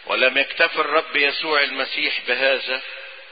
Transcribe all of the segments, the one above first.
ولم يكتف الرب يسوع المسيح بهذا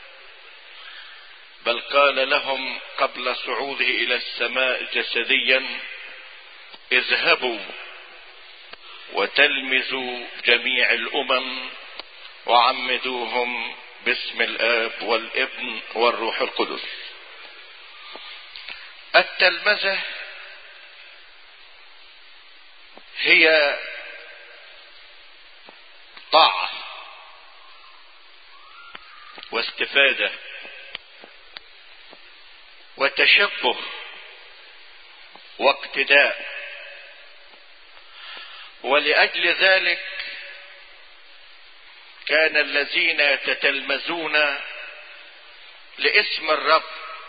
بل قال لهم قبل صعوده الى السماء جسديا اذهبوا وتلمذوا جميع الامم وعمدوهم باسم الاب والابن والروح القدس التلمذه هي طاعه واستفاده وتشبه واقتداء ولاجل ذلك كان الذين يتتلمذون لاسم الرب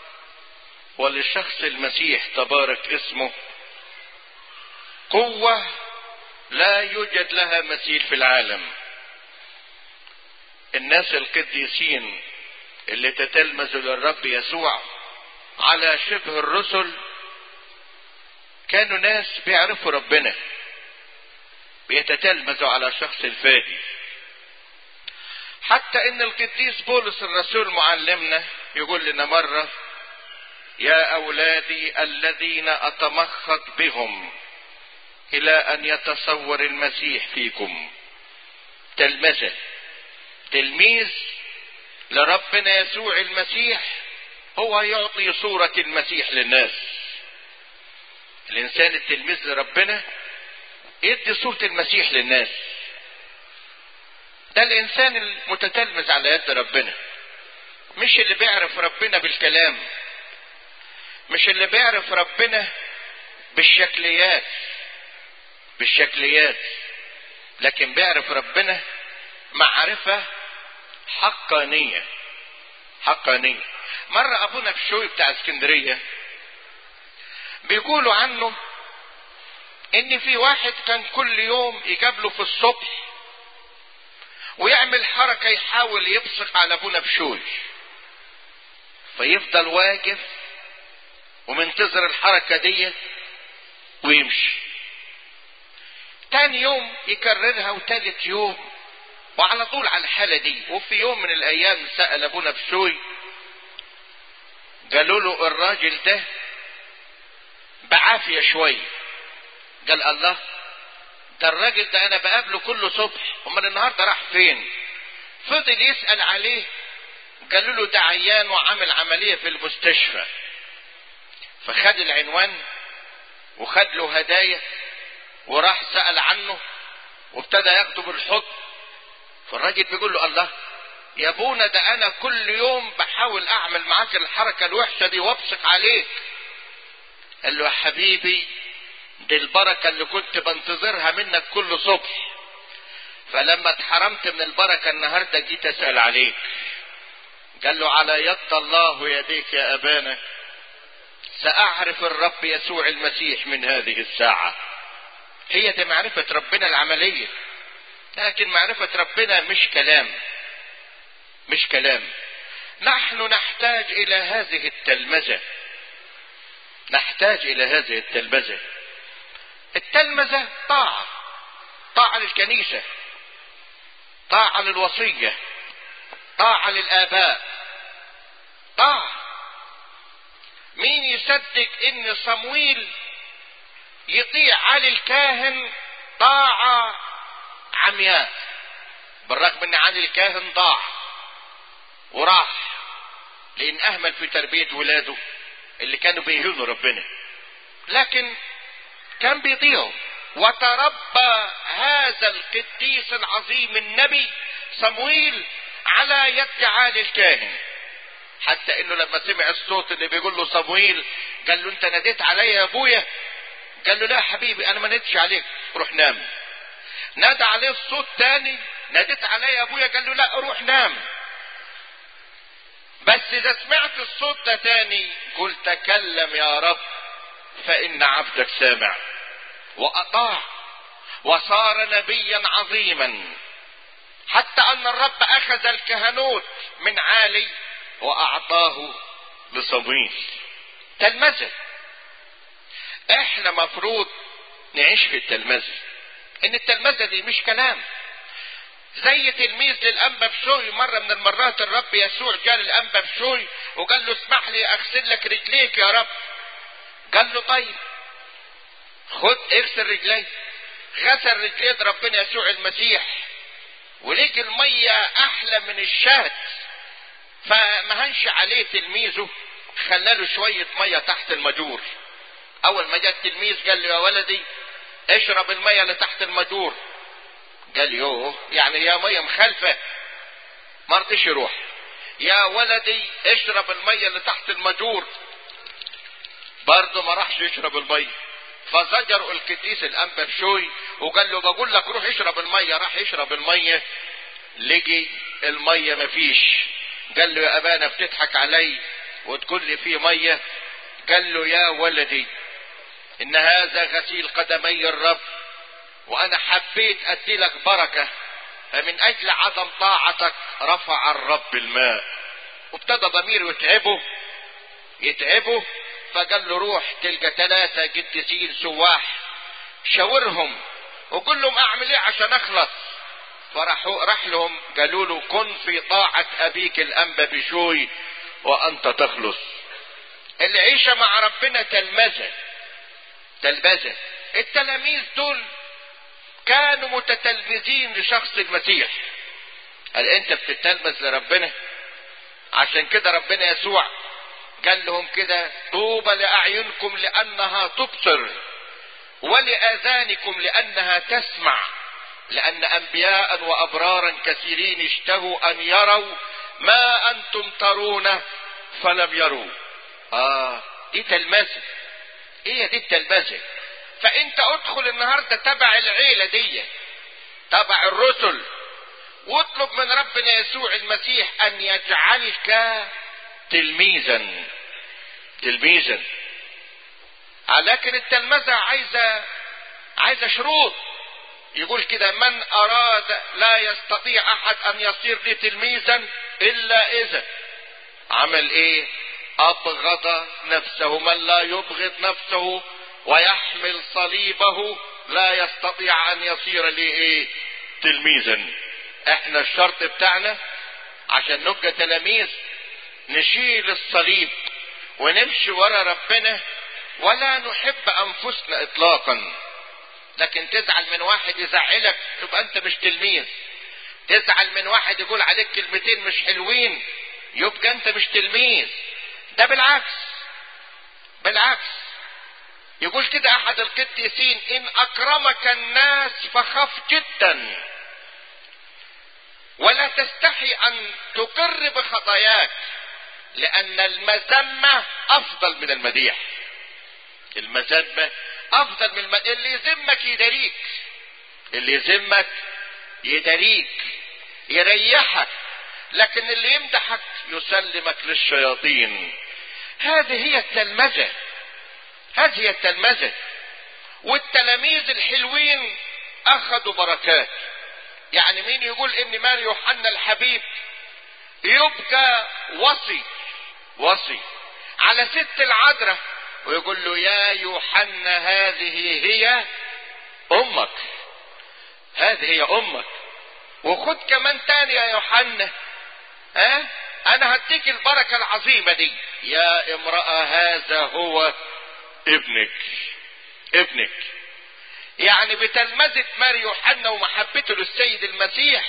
ولشخص المسيح تبارك اسمه قوه لا يوجد لها مثيل في العالم الناس القديسين اللي تتلمذوا للرب يسوع على شبه الرسل كانوا ناس بيعرفوا ربنا بيتتلمذوا على شخص الفادي حتى ان القديس بولس الرسول معلمنا يقول لنا مرة يا اولادي الذين اتمخض بهم الى ان يتصور المسيح فيكم تلمذة تلميذ لربنا يسوع المسيح هو يعطي صورة المسيح للناس الانسان التلميذ لربنا يدي صورة المسيح للناس ده الانسان المتتلمذ على يد ربنا مش اللي بيعرف ربنا بالكلام مش اللي بيعرف ربنا بالشكليات بالشكليات لكن بيعرف ربنا معرفة حقانية حقانية مرة ابونا بشوي بتاع اسكندرية بيقولوا عنه ان في واحد كان كل يوم يقابله في الصبح ويعمل حركة يحاول يبصق على ابونا بشوي فيفضل واقف ومنتظر الحركة دي ويمشي تاني يوم يكررها وتالت يوم وعلى طول على الحالة دي وفي يوم من الايام سأل ابونا بشوي قالوا له الراجل ده بعافية شوية قال الله ده الراجل ده انا بقابله كل صبح امال النهارده راح فين فضل يسأل عليه قالوا له ده عيان وعامل عملية في المستشفى فخد العنوان وخد له هدايا وراح سأل عنه وابتدى ياخده بالحضن فالراجل بيقول له الله يا ابونا ده انا كل يوم بحاول اعمل معاك الحركة الوحشة دي وابصق عليك قال له يا حبيبي دي البركة اللي كنت بنتظرها منك كل صبح فلما اتحرمت من البركة النهاردة جيت اسأل عليك قال له على يد الله يديك يا ابانا ساعرف الرب يسوع المسيح من هذه الساعة هي دي معرفة ربنا العملية لكن معرفة ربنا مش كلام مش كلام نحن نحتاج الى هذه التلمذة نحتاج الى هذه التلمذة التلمذة طاعة طاعة للكنيسة طاعة للوصية طاعة للآباء طاعة مين يصدق ان صمويل يطيع علي الكاهن طاعة عمياء بالرغم ان علي الكاهن ضاع وراح لان اهمل في تربية ولاده اللي كانوا بيهونوا ربنا لكن كان بيضيعوا وتربى هذا القديس العظيم النبي صمويل على يد عالي الكاهن حتى انه لما سمع الصوت اللي بيقول له صمويل قال له انت ناديت عليا يا ابويا قال له لا يا حبيبي انا ما ناديتش عليك روح نام نادى عليه الصوت تاني ناديت عليا يا ابويا قال له لا روح نام بس اذا سمعت الصوت ده تاني قل تكلم يا رب فان عبدك سامع واطاع وصار نبيا عظيما حتى ان الرب اخذ الكهنوت من عالي واعطاه لصمويل تلمذة احنا مفروض نعيش في التلمذة ان التلمذة دي مش كلام زي تلميذ للانبا بشوي مرة من المرات الرب يسوع جاء للانبا بشوي وقال له اسمح لي اغسل لك رجليك يا رب قال له طيب خد اغسل رجلي غسل رجلين ربنا يسوع المسيح ولقي المية احلى من الشهد فما هنش عليه تلميذه خلاله شوية مية تحت المجور اول ما جاء التلميذ قال له يا ولدي اشرب المية اللي تحت المجور قال يوه يعني يا مية مخالفة ما رضيش يروح يا ولدي اشرب المية اللي تحت المجور برضه ما راحش يشرب المية فزجر القديس الانبا بشوي وقال له بقول لك روح اشرب المية راح يشرب المية لقي المية مفيش قال له يا ابانا بتضحك علي وتقول لي في مية قال له يا ولدي ان هذا غسيل قدمي الرب وانا حبيت ادي لك بركة فمن اجل عدم طاعتك رفع الرب الماء وابتدى ضميره يتعبه يتعبه فقال له روح تلقى ثلاثة قديسين سواح شاورهم وقول لهم اعمل ايه عشان اخلص فراحوا راح لهم قالوا له كن في طاعة ابيك الانبا بشوي وانت تخلص العيشة مع ربنا تلمذة تلمذة التلاميذ دول كانوا متتلمذين لشخص المسيح قال انت بتتلمذ لربنا عشان كده ربنا يسوع قال لهم كده طوبى لاعينكم لانها تبصر ولاذانكم لانها تسمع لان انبياء وابرارا كثيرين اشتهوا ان يروا ما انتم ترون فلم يروا اه دي تلمذه هي دي التلمذه فانت ادخل النهارده تبع العيله دي تبع الرسل واطلب من ربنا يسوع المسيح ان يجعلك تلميذا تلميذا لكن التلمذة عايزة عايزة شروط يقول كده من اراد لا يستطيع احد ان يصير لي تلميذا الا اذا عمل ايه ابغض نفسه من لا يبغض نفسه ويحمل صليبه لا يستطيع ان يصير لي ايه تلميذا احنا الشرط بتاعنا عشان نبقى تلاميذ نشيل الصليب ونمشي ورا ربنا ولا نحب انفسنا اطلاقا لكن تزعل من واحد يزعلك تبقى انت مش تلميذ تزعل من واحد يقول عليك كلمتين مش حلوين يبقى انت مش تلميذ ده بالعكس بالعكس يقول كده احد القديسين ان اكرمك الناس فخف جدا ولا تستحي ان تقر بخطاياك لان المذمة افضل من المديح المذمة افضل من المديح اللي يذمك يداريك اللي يذمك يداريك يريحك لكن اللي يمدحك يسلمك للشياطين هذه هي التلمذة هذه هي التلمذة والتلاميذ الحلوين اخذوا بركات يعني مين يقول ان ماري يوحنا الحبيب يبقى وصي وصي على ست العذراء ويقول له يا يوحنا هذه هي امك هذه هي امك وخد كمان تاني يا يوحنا ها أه؟ انا هديك البركة العظيمة دي يا امرأة هذا هو ابنك ابنك يعني بتلمذة ماري يوحنا ومحبته للسيد المسيح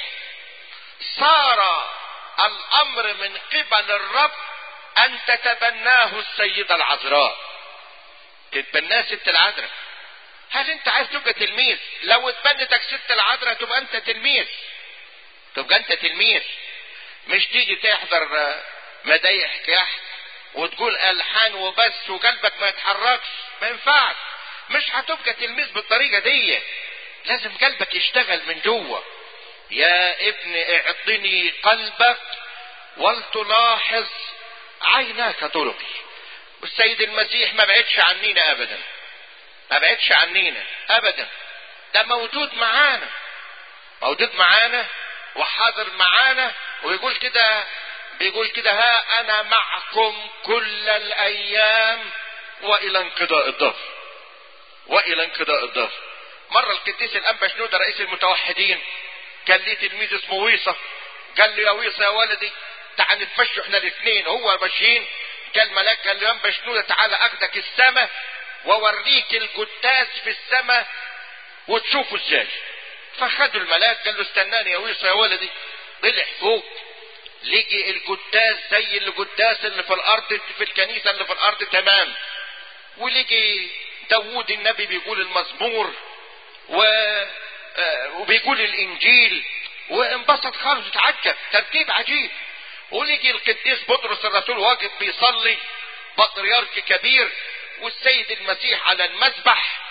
صار الامر من قبل الرب ان تتبناه السيدة العذراء تتبناه ست العذراء هل انت عايز تبقى تلميذ لو اتبنتك ست العذراء تبقى انت تلميذ تبقى انت تلميذ مش تيجي تحضر مدايح كحت وتقول الحان وبس وقلبك ما يتحركش ما ينفعش مش هتبقى تلميذ بالطريقه دي لازم قلبك يشتغل من جوه يا ابن اعطني قلبك ولتلاحظ عيناك طرقي والسيد المسيح ما بعدش عنينا ابدا ما بعدش عنينا ابدا ده موجود معانا موجود معانا وحاضر معانا ويقول كده بيقول كده ها انا معكم كل الايام والى انقضاء الظهر والى انقضاء الظهر مرة القديس الانبا شنودة رئيس المتوحدين كان ليه تلميذ اسمه ويصة قال له يا ويصة يا ولدي تعال نتمشوا احنا الاثنين هو ماشيين قال ملاك قال له يا بشنودة تعالى اخدك السماء واوريك القداس في السماء وتشوفوا ازاي فخدوا الملاك قال له استناني يا ويصة يا ولدي طلع فوق لقي القداس زي القداس اللي في الارض في الكنيسة اللي في الارض تمام ولقي داوود النبي بيقول المزمور و وبيقول الانجيل وانبسط خالص اتعجب ترتيب عجيب ولقي القديس بطرس الرسول واقف بيصلي بطريرك كبير والسيد المسيح على المذبح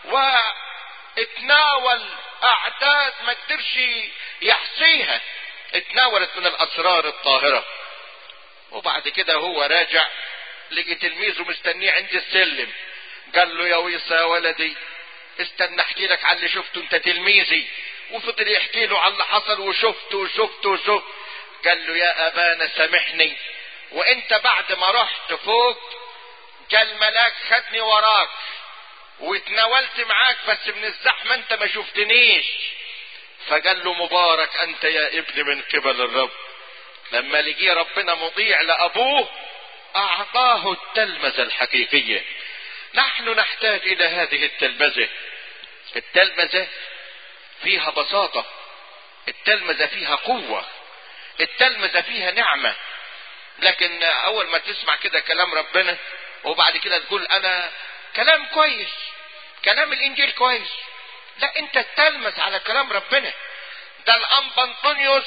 واتناول اعداد ما قدرش يحصيها اتناولت من الاسرار الطاهره وبعد كده هو راجع لقي تلميذه مستنيه عند السلم قال له يا ويصة يا ولدي استنى احكي لك على اللي شفته انت تلميذي وفضل يحكي له على اللي حصل وشفته وشفته وشفته قال له يا ابانا سامحني وانت بعد ما رحت فوق قال الملاك خدني وراك واتناولت معاك بس من الزحمة انت ما شفتنيش فقال له مبارك انت يا ابن من قبل الرب لما لقي ربنا مطيع لابوه اعطاه التلمذة الحقيقية نحن نحتاج الى هذه التلمذة التلمذة فيها بساطة التلمذة فيها قوة التلمذة فيها نعمة لكن اول ما تسمع كده كلام ربنا وبعد كده تقول انا كلام كويس كلام الانجيل كويس لا انت تلمس على كلام ربنا ده الانبا انطونيوس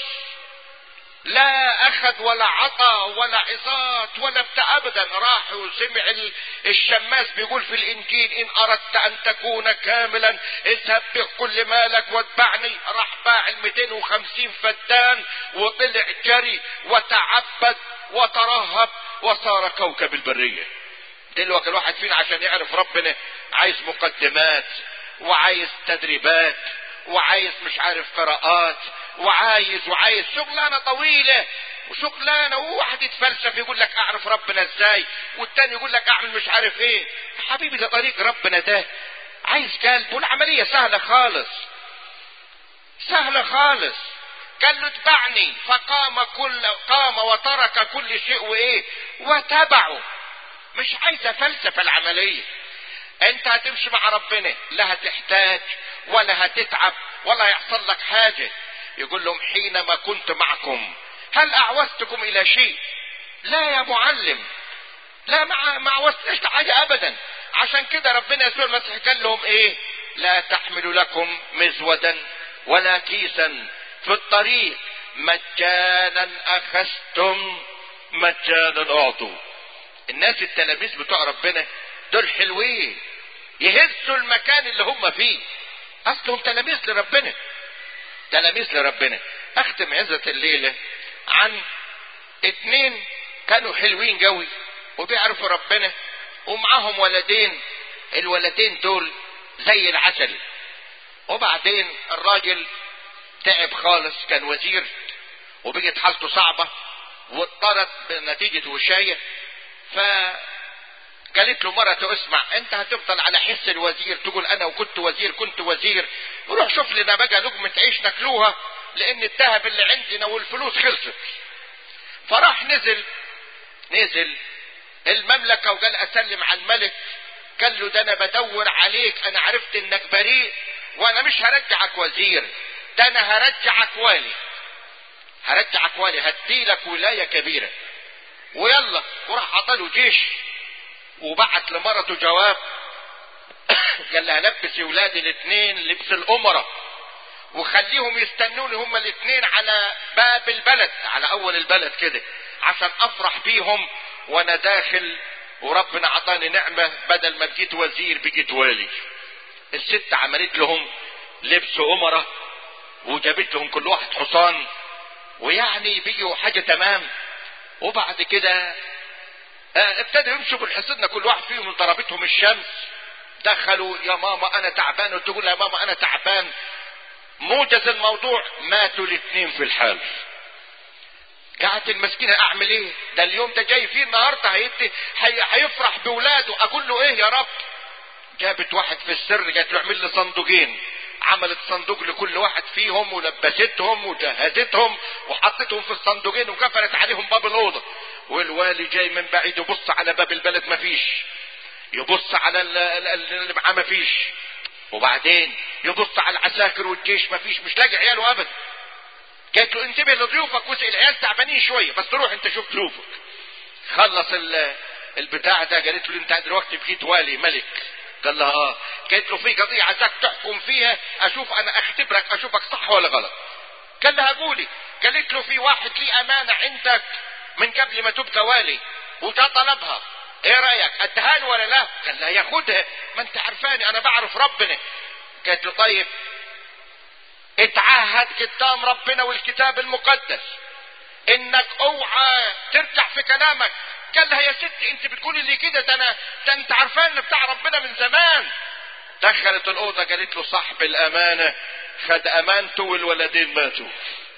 لا اخذ ولا عطى ولا عظات ولا بتاع ابدا راح وسمع الشماس بيقول في الانجيل ان اردت ان تكون كاملا اذهب بكل مالك واتبعني راح باع ال 250 فدان وطلع جري وتعبد وترهب وصار كوكب البريه دلوقتي الواحد فينا عشان يعرف ربنا عايز مقدمات وعايز تدريبات وعايز مش عارف قراءات وعايز وعايز شغلانه طويله وشغلانه وواحد يتفلسف يقول لك اعرف ربنا ازاي والتاني يقول لك اعمل مش عارف ايه حبيبي ده طريق ربنا ده عايز قلب والعمليه سهله خالص سهله خالص قال له اتبعني فقام كل قام وترك كل شيء وايه وتبعه مش عايزه فلسفه العمليه انت هتمشي مع ربنا لا هتحتاج ولا هتتعب ولا يحصل لك حاجه يقول لهم حينما كنت معكم هل اعوزتكم الى شيء لا يا معلم لا ما ما عوزتش حاجه ابدا عشان كده ربنا يسوع المسيح قال لهم ايه لا تحملوا لكم مزودا ولا كيسا في الطريق مجانا اخذتم مجانا اعطوا الناس التلاميذ بتوع ربنا دول حلوين يهزوا المكان اللي هم فيه اصلهم تلاميذ لربنا تلاميذ لربنا اختم عزة الليلة عن اتنين كانوا حلوين قوي وبيعرفوا ربنا ومعاهم ولدين الولدين دول زي العسل وبعدين الراجل تعب خالص كان وزير وبقت حالته صعبة واضطرت بنتيجة وشاية ف قالت له مرته اسمع انت هتفضل على حس الوزير تقول انا وكنت وزير كنت وزير روح شوف لنا بقى لقمة عيش ناكلوها لان الذهب اللي عندنا والفلوس خلصت فراح نزل نزل المملكة وقال اسلم على الملك قال له ده انا بدور عليك انا عرفت انك بريء وانا مش هرجعك وزير ده انا هرجعك والي هرجعك والي هديلك ولاية كبيرة ويلا وراح عطاله جيش وبعت لمرته جواب قال لها لبسي ولادي الاثنين لبس الامراء وخليهم يستنوني هما الاثنين على باب البلد على اول البلد كده عشان افرح بيهم وانا داخل وربنا عطاني نعمة بدل ما بقيت وزير بقيت والي الست عملت لهم لبس امراء وجابت لهم كل واحد حصان ويعني بيجوا حاجة تمام وبعد كده ابتدوا يمشوا بالحصنة كل واحد فيهم ضربتهم الشمس دخلوا يا ماما انا تعبان وتقول يا ماما انا تعبان موجز الموضوع ماتوا الاثنين في الحال قعدت المسكينة اعمل ايه ده اليوم ده جاي فيه النهاردة هيدي هيفرح بولاده اقول له ايه يا رب جابت واحد في السر قالت له اعمل لي صندوقين عملت صندوق لكل واحد فيهم ولبستهم وجهزتهم وحطتهم في الصندوقين وقفلت عليهم باب الاوضه والوالي جاي من بعيد يبص على باب البلد مفيش يبص على اللي معاه مفيش وبعدين يبص على العساكر والجيش مفيش مش لاقي عياله ابدا قالت له انتبه لضيوفك واسال العيال تعبانين شويه بس تروح انت شوف ضيوفك خلص البتاع ده قالت له انت دلوقتي بقيت والي ملك قال لها اه قالت له في قضيه عايزاك تحكم فيها اشوف انا اختبرك اشوفك صح ولا غلط قال لها قولي قالت له في واحد ليه امانه عندك من قبل ما تبقى والي وده طلبها ايه رايك اديها له ولا لا قال لها ياخدها ما انت عارفاني انا بعرف ربنا قالت له طيب اتعهد قدام ربنا والكتاب المقدس انك اوعى ترجع في كلامك قال لها يا ست انت بتقولي لي كده ده انا ده انت عارفان بتاع ربنا من زمان دخلت الاوضه قالت له صاحب الامانه خد امانته والولدين ماتوا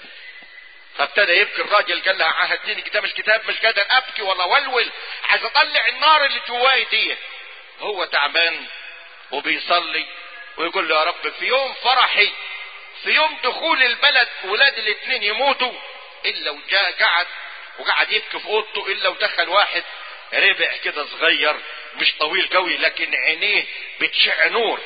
فابتدى يبكي الراجل قال لها عهدتني قدام الكتاب مش قادر ابكي ولا ولول عايز اطلع النار اللي جواي دي هو تعبان وبيصلي ويقول له يا رب في يوم فرحي في يوم دخول البلد ولاد الاثنين يموتوا الا وجاء قعد وقعد يبكي في اوضته الا ودخل واحد ربع كده صغير مش طويل قوي لكن عينيه بتشع نور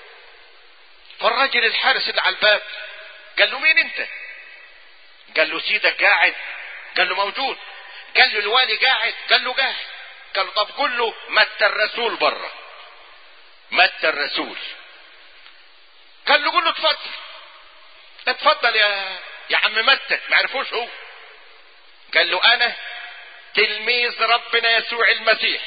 فالراجل الحارس اللي على الباب قال له مين انت قال له سيدك قاعد قال له موجود قال له الوالي قاعد قال له قاعد قال له طب قول له مت الرسول بره مت الرسول قال له قول له اتفضل اتفضل يا يا عم متت ما عرفوش هو قال له انا تلميذ ربنا يسوع المسيح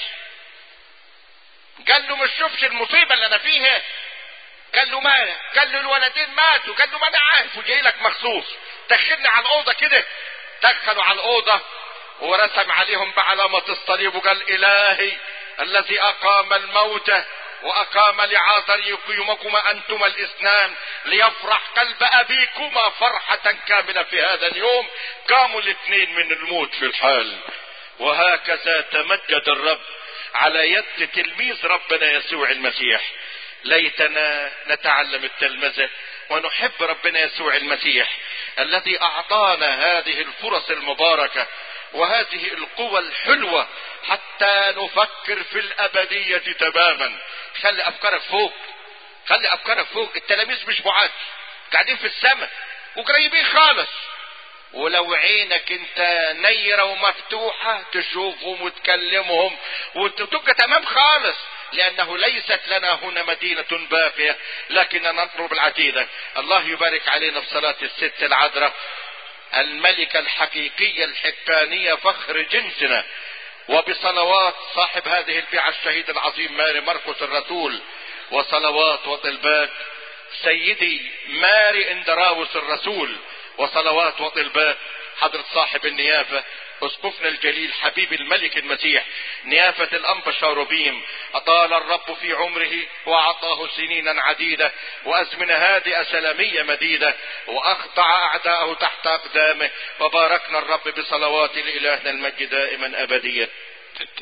قال له مش شوفش المصيبه اللي انا فيها قال له مالك قال له الولدين ماتوا قال له ما انا عارف وجاي لك مخصوص دخلني على الاوضه كده دخلوا على الاوضه ورسم عليهم بعلامه الصليب وقال الهي الذي اقام الموتى واقام لعازر يقيمكما انتما الاثنان ليفرح قلب ابيكما فرحة كاملة في هذا اليوم قاموا الاثنين من الموت في الحال وهكذا تمجد الرب على يد تلميذ ربنا يسوع المسيح ليتنا نتعلم التلمذة ونحب ربنا يسوع المسيح الذي اعطانا هذه الفرص المباركة وهذه القوى الحلوة حتى نفكر في الابدية تماما خلي افكارك فوق خلي افكارك فوق التلاميذ مش بعاد قاعدين في السماء وقريبين خالص ولو عينك انت نيرة ومفتوحة تشوفهم وتكلمهم وتبقى تمام خالص لانه ليست لنا هنا مدينة باقية لكننا نطلب العتيدة الله يبارك علينا في صلاة الست العذراء الملكة الحقيقية الحقانية فخر جنسنا وبصلوات صاحب هذه البيعة الشهيد العظيم ماري مرقس الرسول وصلوات وطلبات سيدي ماري اندراوس الرسول وصلوات وطلبات حضرة صاحب النيافة اسقفنا الجليل حبيب الملك المسيح نيافة الأنبا شاروبيم أطال الرب في عمره وأعطاه سنينا عديدة وأزمنة هادئة سلامية مديدة وأخضع أعداءه تحت أقدامه وباركنا الرب بصلوات لإلهنا المجد دائما أبديا